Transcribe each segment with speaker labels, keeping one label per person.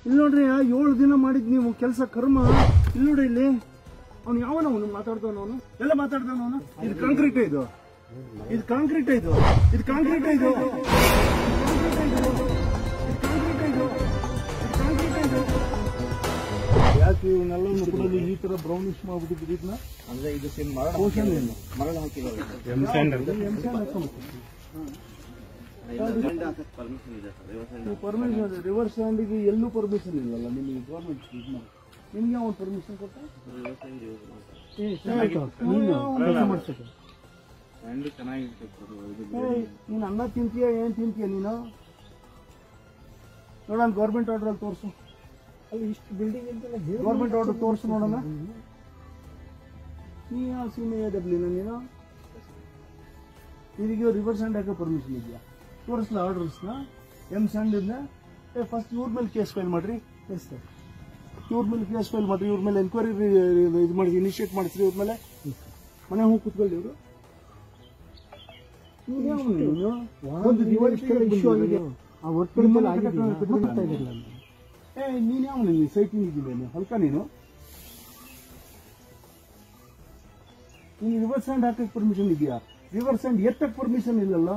Speaker 1: ಇಲ್ಲಿ ನೋಡ್ರಿ ಏಳು ದಿನ ಮಾಡಿದ್ ನೀವು ಕೆಲಸ ಕರ್ಮ ಇಲ್ಲಿ ನೋಡಿ ಇಲ್ಲಿ ಅವ್ನು ಯಾವನ ಅವನು ಮಾತಾಡ್ತಾನ ಅವನು ಎಲ್ಲ ಮಾತಾಡ್ತಾನ ಅವನು ಇದು ಕಾಂಕ್ರೀಟ್ ಇದು ಇದು ಕಾಂಕ್ರೀಟ್ ಇದು ಇದು ಕಾಂಕ್ರೀಟ್ ಇದು ಯಾಕೆ ಇವನ್ನೆಲ್ಲ ಕೂಡ ಈ ತರ ಬ್ರೌನಿಶ್ ಮಾಡ್ಬಿಟ್ಟಿದ್ರಿ ಇದನ್ನ
Speaker 2: ಅಂದ್ರೆ ಇದು ಸೇಮ್ ಮರಳ
Speaker 1: ಪೋಷಣೆ ಏನು?
Speaker 2: ಮರಳು ಹಾಕಿರೋದು ಪರ್ಮಿಷನ್ ಇದೆ ಸರ್ ವ್ಯವಸಾಯ
Speaker 1: ಪರ್ಮಿಷನ್ ರಿವರ್ಸ್ ಸ್ಟ್ಯಾಂಡಿಗೆ ಎಲ್ಲೂ ಪರ್ಮಿಷನ್ ಇಲ್ಲಲ್ಲ ನಿಮಗೆ ಗೌರ್ಮೆಂಟ್ ನಿಮ್ಗೆ ಯಾವ ಪರ್ಮಿಷನ್ ಕೊಟ್ಟ
Speaker 2: ವ್ಯವಸಾಯ ಯೂಸ್ ಮಾಡ್ತಾರೆ ಸ್ಟ್ಯಾಂಡ್ ಚೆನ್ನಾಗಿರ್ತದೆ ಇದು
Speaker 1: ನೀನು ಅನ್ನ ತಿಂತೀಯ ಏನ್ ತಿಂತೀಯ ನೀನು ನೋಡೋಣ ಗೌರ್ಮೆಂಟ್ ಆರ್ಡರ್ ಅಲ್ಲಿ ತೋರಿಸು
Speaker 3: ಅಲ್ಲಿ ಇಷ್ಟು ಬಿಲ್ಡಿಂಗ್
Speaker 1: ಗೌರ್ಮೆಂಟ್ ಆರ್ಡರ್ ತೋರಿಸು ನೋಡೋಣ ನೀ ಯಾವ ಸೀಮೆ ಡಬ್ಲಿನ ನೀನು ನಿನಗೆ ರಿವರ್ಸ್ ಹ್ಯಾಂಡ್ ಹಾಕೋ ಪರ್ಮಿಷನ್ ಇದೆಯಾ ತೋರಿಸ್ಲ ಆರ್ಡರ್ಸ್ನ ಎಮ್ ಸ್ಯಾಂಡ್ ಇದ್ನ ಏ ಫಸ್ಟ್ ಇವ್ರ ಮೇಲೆ ಕೇಸ್ ಫೈಲ್ ಮಾಡ್ರಿ ಎಸ್ ಸರ್ ಇವ್ರ ಮೇಲೆ ಕೇಸ್ ಫೈಲ್ ಮಾಡ್ರಿ ಇವ್ರ ಮೇಲೆ ಎನ್ಕ್ವೈರಿ ಇದು ಮಾಡಿ ಇನಿಷಿಯೇಟ್ ಮಾಡಿಸ್ರಿ ಇವ್ರ ಮೇಲೆ ಮನೆ ಹೋಗಿ ಕೂತ್ಕೊಳ್ಳಿ ಇವರು ಒಂದು ದಿವಾಳಿ ಇಶ್ಯೂ ಆಗಿದೆ
Speaker 3: ಆ ವರ್ಕ್
Speaker 1: ನಿಮ್ಮನ್ನ
Speaker 3: ಆಗಿದೆ
Speaker 1: ಕಟ್ಟಡ
Speaker 3: ಬಿಡ್ತಾ ಇದಿಲ್ಲ ಅಂತ
Speaker 1: ಏ ನೀನ್ ಯಾವ ನೀನು ಸೈಟಿಂಗ್ ಇದ್ದೀನಿ ಹೊಲ್ಕ ನೀನು ನೀನು ರಿವರ್ಸ್ ಹ್ಯಾಂಡ್ ಹಾಕಕ್ ಪರ್ಮಿಷನ್ ಇದೆಯಾ ರಿವರ್ಸ್ ಹ್ಯಾಂಡ್ ಎತ್ತಕ್ ಪರ್ಮಿಷನ್ ಇಲ್ಲಲ್ಲ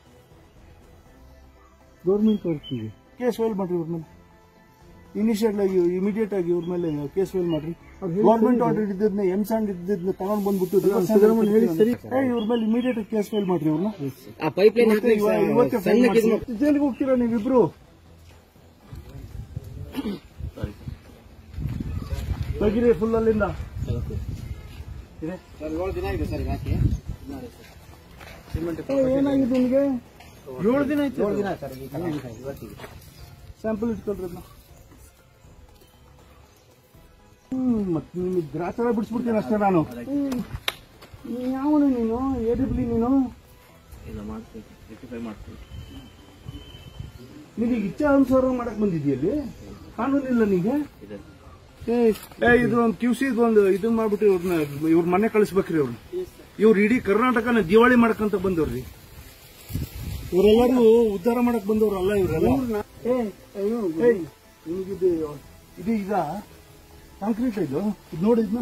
Speaker 3: ಗೌರ್ಮೆಂಟ್ ವರ್ಕಿಗೆ
Speaker 1: ಕೇಸ್ ಫೈಲ್ ಮಾಡ್ರಿ ಇವ್ರ ಮೇಲೆ ಇನಿಷಿಯಲ್ ಆಗಿ ಇಮಿಡಿಯೇಟ್ ಆಗಿ ಇವ್ರ ಮೇಲೆ ಕೇಸ್ ಫೈಲ್ ಮಾಡ್ರಿ ಗೌರ್ಮೆಂಟ್ ಆರ್ಡರ್ ಇದ್ದದ್ನ ಎಂ ಸ್ಯಾಂಡ್ ಇದ್ದದ್ನ ತಗೊಂಡ್ ಬಂದ್ಬಿಟ್ಟು reverse hand
Speaker 3: ಸಿದ್ದರಾಮಯ್ಯ ಹೇಳಿ ಸರಿ.
Speaker 1: ಏ, ಇವ್ರ ಮೇಲೆ ಇಮಿಡಿಯೇಟ್ ಕೇಸ್ ಫೈಲ್ ಮಾಡ್ರಿ ಇವ್ರನ್ನ
Speaker 2: ಆ ಪೈಪ್ ಲೈನ್
Speaker 1: ಇವತ್ತೇ ಇವತ್ತೇ ಫೈಲ್ ಮಾಡ್ಸಿ. ಜೈಲಿಗೆ ಹೋಗ್ತೀರಾ ನೀವಿಬ್ರು ತೆಗಿರಿ ಫುಲ್ ಅಲ್ಲಿಂದ ಇದೆ?
Speaker 2: ಏಳು ದಿನ ಇದೆ ಸರ್ ಹಾಕಿ
Speaker 1: ಏ, ಏನಾಗಿದೆ ನಿಮ್ಗೆ ಏಳು ದಿನ ಆಯ್ತು
Speaker 2: ಏಳು ದಿನ ಸರ್ ಇವತ್ತಿಗೆ
Speaker 1: ಸ್ಯಾಂಪಲ್ ಇಟ್ಕೊಳ್ರಿ ಅದನ್ನ ಹ್ಮ್ ಮತ್ತೆ ನಿಮಗೆ ಗ್ರಾಚಾರ ಬಿಡಿಸ್ಬಿಡ್ತೀನಿ ಅಷ್ಟೇ ನಾನು ಹ್ಮ್. ನೀನ್ ಯಾವನು ನೀನು ಎ ಡಬ್ಲ್ಯೂ ನೀನು
Speaker 2: ಇಲ್ಲ ಮಾಡ್ತೀವಿ ರೆಕ್ಟಿಫೈ ಮಾಡ್ತೀವಿ
Speaker 1: ನಿನಗೆ ಇಚ್ಛಾ ಅನುಸಾರ ಮಾಡಕ್ ಬಂದಿದ್ಯಲ್ಲಿ ಕಾನೂನು ಇಲ್ಲ ನಿಗೆ
Speaker 2: ಇದೆ
Speaker 1: ಏ ಏ, ಇದು ಒಂದು ಕ್ಯೂ ಸಿ ಒಂದು ಇದನ್ನ ಮಾಡ್ಬಿಟ್ಟು ಇವ್ರನ್ನ ಇವ್ರ ಮನೆ ಕಳಿಸ್ಬೇಕ್ರಿ ಅವ್ರು ಇವ್ರು ಇಡೀ ಕರ್ನಾಟಕನ ದಿವಾಳಿ ಮಾಡಕ್ಕಂತ ಬಂದವ್ರಿ ಇವರೆಲ್ಲರೂ ಉದ್ಧಾರ ಮಾಡಕ್ ಬಂದವ್ರು ಅಲ್ಲ ಇವರೆಲ್ಲ ಏ ಅಯ್ಯೋ ಏಯ್ ನಿಮಗಿದು ಇದು ಈಗ ಕಾಂಕ್ರೀಟ್ ಇದು ಇದು ನೋಡಿ ಇದನ್ನ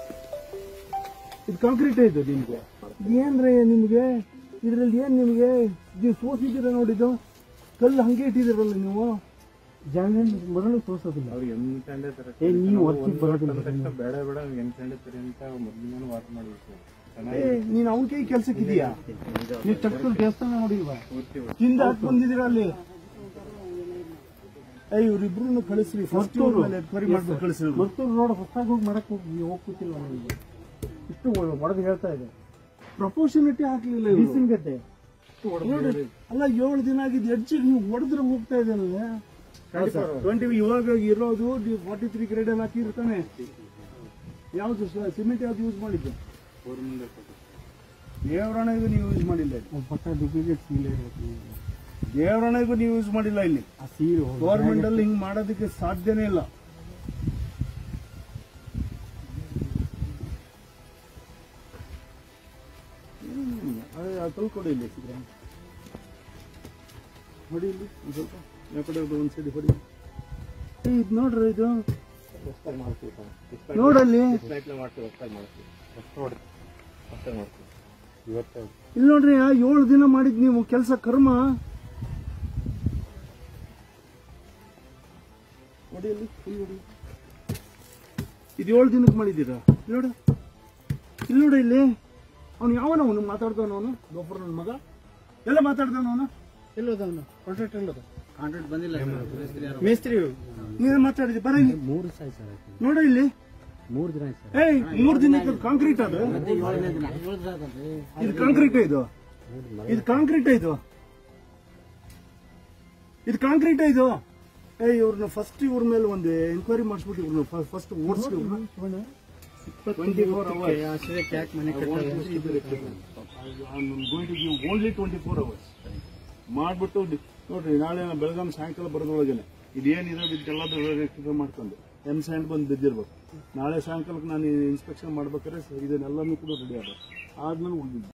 Speaker 1: ಇದು ಕಾಂಕ್ರೀಟ್ ಇದು ನಿಮ್ಗೆ ಏನ್ರಿ ನಿಮ್ಗೆ ಇದ್ರಲ್ಲಿ ಏನ್ ನಿಮ್ಗೆ ನೀವು ಸೋಸಿದ್ದೀರ ನೋಡಿದ್ದು ಕಲ್ಲು ಹಂಗೆ ಇಟ್ಟಿದ್ದೀರಲ್ಲ ನೀವು
Speaker 3: ಜಾಮೀನ್ ಮರಳು ತೋರ್ಸೋದಿಲ್ಲ
Speaker 4: ಅವ್ರು ಎಮ್ ಸ್ಯಾಂಡೇ ತರ
Speaker 3: ಏ ನೀವು ವರ್ಕಿಗೆ ಬರೋದಿಲ್ಲ
Speaker 4: ತಕ್ಷಣ ಬೇಡ ಬೇಡ ಎಮ್ ಸ್ಯಾಂಡೇ ತರಿ ಅಂತ ಮೊದಲಿನ ವಾಸ ಮಾಡಿದ್ರು
Speaker 1: ಏ, ನೀನ್ ಅವನ ಕೈ ಕೆಲ್ಸಕ್ಕೆ ಇದೀಯಾ ನೀವು ಚಕ್ರ ದೇವಸ್ಥಾನ ನೋಡಿಲ್ವಾ ಹಿಂದೆ ಹಾಕಿ ಬಂದಿದ್ದೀರಾ ಅಲ್ಲಿ ಏ ಇವ್ರಿಬ್ರು ಕಳಿಸ್ರಿ ಫಸ್ಟ್ ಎನ್ಕ್ವೈರಿ ಮಾಡ್ಬಿಟ್ಟು ಕಳಿಸ್ರಿ
Speaker 3: ಮರ್ತೂರು ರೋಡ್ ಹೊಸದಾಗಿ ಹೋಗಿ ಮಾಡಕ್ ಹೋಗಿ ನೀವು ಹೋಗ್ತಿಲ್ಲ ನನಗೆ ಇಷ್ಟು ಹೊಡೆದು ಹೇಳ್ತಾ ಇದೆ
Speaker 1: ಪ್ರಪೋರ್ಷನಿಟಿ ಹಾಕ್ಲಿಲ್ಲ ಇವ್ರು.
Speaker 3: ಬೀಸಿನ ಗದ್ದೆ
Speaker 1: ನೋಡಿ, ಅಲ್ಲ ಏಳು ದಿನ ಆಗಿದ್ದು ಎಡ್ಜಿಗೆ ನೀವು ಹೊಡೆದ್ರೆ ಹೋಗ್ತಾ ಇದೆಯಲ್ಲ ಟ್ವೆಂಟಿ ಇವಾಗ ಇರೋದು ಫಾರ್ಟಿ ತ್ರೀ ಗ್ರೇಡ್ ಅಲ್ಲಿ ಹಾಕಿರ್ತಾನೆ ಯಾವ್ದು ಸಿಮೆಂಟ್ ಯಾವ್ದು ಯೂಸ್ ಮಾಡಿದ್ದು ದೇವರಣೆಗೂ ನೀವು ಯೂಸ್ ಮಾಡಿಲ್ಲ ಇಲ್ಲಿ.
Speaker 3: ಪಕ್ಕ ಡುಪ್ಲಿಕೇಟ್ ಸೀಲ್ ಇರ್ಬೇಕು
Speaker 1: ದೇವರಣೆಗೂ ನೀವು ಯೂಸ್ ಮಾಡಿಲ್ಲ ಇಲ್ಲಿ
Speaker 3: ಆ ಸೀಲ್
Speaker 1: ಗೌರ್ಮೆಂಟ್ ಅಲ್ಲಿ ಹಿಂಗ್ ಮಾಡೋದಕ್ಕೆ ಸಾಧ್ಯನೇ ಇಲ್ಲ ಹ್ಮ್, ಅದೇ ಅದು ತೊಳ್ಕೊಡಿ ಇಲ್ಲಿ ಸಿದ್ದರಾಮ ಹೊಡಿ ಇಲ್ಲಿ ಒಂದ್ ಸ್ವಲ್ಪ ಯಾವ ಕಡೆ ಒಂದ್ ಸೈಡ್ ಹೊಡಿ ಏ, ಇದ್ ನೋಡ್ರಿ ಇದು
Speaker 4: ಹೊಸ್ದಾಗಿ ಮಾಡ್ತೀವಿ ಸರ್
Speaker 1: ನೋಡಲ್ಲಿ
Speaker 4: ನೈಟ್ಲೆ ಮಾಡ್ತೀವಿ ಹೊಸ್ದಾಗಿ ಮಾಡ್ತೀವಿ ಹೊಸ ನೋಡಿ ಹೊಸ್ದಾಗಿ ಮಾಡ್ತೀವಿ ಇವತ್ತೇ
Speaker 1: ಇಲ್ಲಿ ನೋಡ್ರಿ ಆ ಏಳು ದಿನ ಮಾಡಿದ್ ನೀವು ಕೆಲಸ ಕರ್ಮ ಹೊಡಿ ಅಲ್ಲಿ ಇಲ್ಲಿ ಹೊಡಿ ಇದು ಏಳು ದಿನಕ್ಕೆ ಮಾಡಿದ್ದೀರಾ ಇಲ್ಲಿ ನೋಡು ಇಲ್ಲಿ ನೋಡು ಇಲ್ಲಿ ಅವ್ನು ಯಾವನ ಅವನು ಮಾತಾಡ್ತಾನ ಅವನು ಗೊಬ್ಬರ ನನ್ನ ಮಗ ಎಲ್ಲ ಮಾತಾಡ್ತಾನ ಅವನು
Speaker 3: ಎಲ್ಲೋದ ಅವನು ಕಾಂಟ್ರಾಕ್ಟ್ ಎಲ್ಲೋದ
Speaker 2: ಕಾಂಟ್ರಾಕ್ಟ್ ಬಂದಿಲ್ಲ
Speaker 3: ಮೇಸ್ತ್ರಿ
Speaker 1: ನೀನು ಮಾತಾಡಿದ್ವಿ ಬರ ಇಲ್ಲಿ
Speaker 3: ಮೂರು ಸಾಯಿ ಸರ್
Speaker 1: ನೋಡು ಇಲ್ಲಿ
Speaker 3: ಮೂರು ದಿನ ಆಯ್ತು ಸರ್
Speaker 1: ಏಯ್ ಮೂರು ದಿನಕ್ಕೆ ಕಾಂಕ್ರೀಟ್ ಅದು
Speaker 2: ಏಳನೇ ದಿನ ಏಳು ದಿನ ಆಗಲ್ರಿ
Speaker 1: ಇದು ಕಾಂಕ್ರೀಟ್ ಇದು ಇದು ಕಾಂಕ್ರೀಟ್ ಇದು ಇದು ಕಾಂಕ್ರೀಟ್ ಇದು ಏ ಇವ್ರನ್ನ ಫಸ್ಟ್ ಇವ್ರ ಮೇಲೆ ಒಂದು ಎಂಕ್ವೈರಿ ಮಾಡಿಸ್ಬಿಟ್ಟು ಇವ್ರನ್ನ ಫಸ್ಟ್ ಓಡಿಸಿ ಟ್ವೆಂಟಿ ಫೋರ್ ಅವರ್ಸ್
Speaker 3: ಯಾಕೆ ಮನೆ
Speaker 1: ಓನ್ಲಿ ಟ್ವೆಂಟಿ ಫೋರ್ ಅವರ್ಸ್ ಮಾಡ್ಬಿಟ್ಟು ಡಿ- ನೋಡ್ರಿ ನಾಳೆ ನಾನು ಬೆಳಗಾಂ ಸಾಯಂಕಾಲ ಬರೋದ್ರೊಳಗೇನೆ ಇದೇನಿದೆ ಇದಕ್ಕೆಲ್ಲದು ರೆಕ್ಟಿಫೈ ಮಾಡ್ಕೊಂಡು ಎಮ್ ಸ್ಯಾಂಡ್ ಬಂದು ಬಿದ್ದಿರ್ಬೇಕು ನಾಳೆ ಸಾಯಂಕಾಲಕ್ಕೆ ನಾನು ಇನ್ಸ್ಪೆಕ್ಷನ್ ಮಾಡ್ಬೇಕಾದ್ರೆ ಇದನ್ನೆಲ್ಲನೂ ಕೂಡ ರೆಡಿ ಆಗಬೇಕು ಆದ್ಮೇಲೆ ಉಳಿದಿದ್ದು